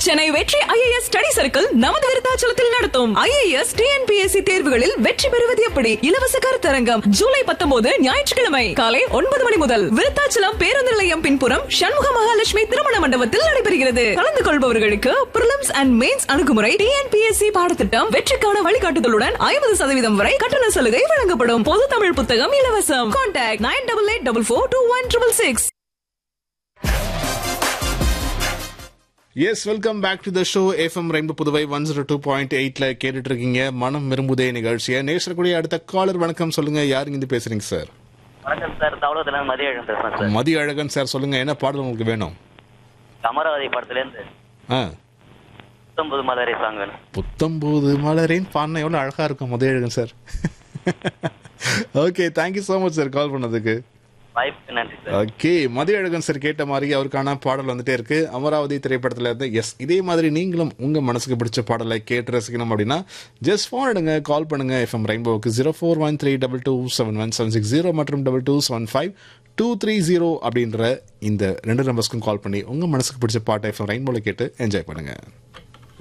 சென்னை வெற்றி IAS study circle நமது விருத்தாச்சலத்தில் நடத்தும் ஐஏஎஸ் டிஎன்பிஎஸ்சி தேர்வுகளில் வெற்றி பெறுவது எப்படி இலவச கருத்தரங்கம் ஜூலை பத்தொன்பது ஞாயிற்றுக்கிழமை காலை ஒன்பது மணி முதல் விருத்தாச்சலம் பேருந்து நிலையம் பின்புறம் சண்முக மகாலட்சுமி திருமண மண்டபத்தில் நடைபெறுகிறது கலந்து கொள்பவர்களுக்கு பிரிலிம்ஸ் அண்ட் மெயின்ஸ் அணுகுமுறை டிஎன்பிஎஸ்சி பாடத்திட்டம் வெற்றிக்கான வழிகாட்டுதலுடன் ஐம்பது சதவீதம் வரை கட்டண சலுகை வழங்கப்படும் பொது தமிழ் புத்தகம் இலவசம் contact nine double eight double four two one triple six yes welcome back to the show FM ரெண்டு Puduvai one zero two point எயிட்ல கேட்டுட்டு இருக்கீங்க மனம் விரும்புதே நிகழ்ச்சியை நேசக்கூடிய அடுத்த காலர் வணக்கம் சொல்லுங்க யாருங்க இருந்து பேசுறீங்க சார் வணக்கம் சார் தவளத்துல மதிய எழுந்து பேசுறேன் சார் மதிய அழகன் சார் சொல்லுங்க என்ன பாடல் உங்களுக்கு வேணும் அமராவதி படத்துலேருந்து ஆ பத்தொன்பது மலரை சாங் வேணும் புத்தம்போது மலரேன் பாடின எவ்வளோ அழகா இருக்கும் Mathiya Azhagan sir okay thank you so much sir call பண்ணதுக்கு வாய்ப்புக்கு நன்றி சார் ஓகே மதிய அழகன் சார் கேட்ட மாதிரி அவருக்கான பாடல் வந்துட்டே இருக்கு அமராவதி திரைப்படத்துல இருந்து எஸ் இதே மாதிரி நீங்களும் உங்க மனசுக்கு பிடிச்ச பாடலை கேட்டு ரசிக்கணும் அப்படின்னா ஜஸ்ட் ஃபோன் எடுங்க கால் பண்ணுங்க எஃப்எம் ரெயின்போக்கு zero four one three double two seven one seven six zero மற்றும் double two seven five two three zero அப்படின்ற இந்த ரெண்டு நம்பர்ஸ்க்கும் கால் பண்ணி உங்க மனசுக்கு பிடிச்ச பாட்டை எஃப்எம் ரெயின்போல கேட்டு என்ஜாய் பண்ணுங்க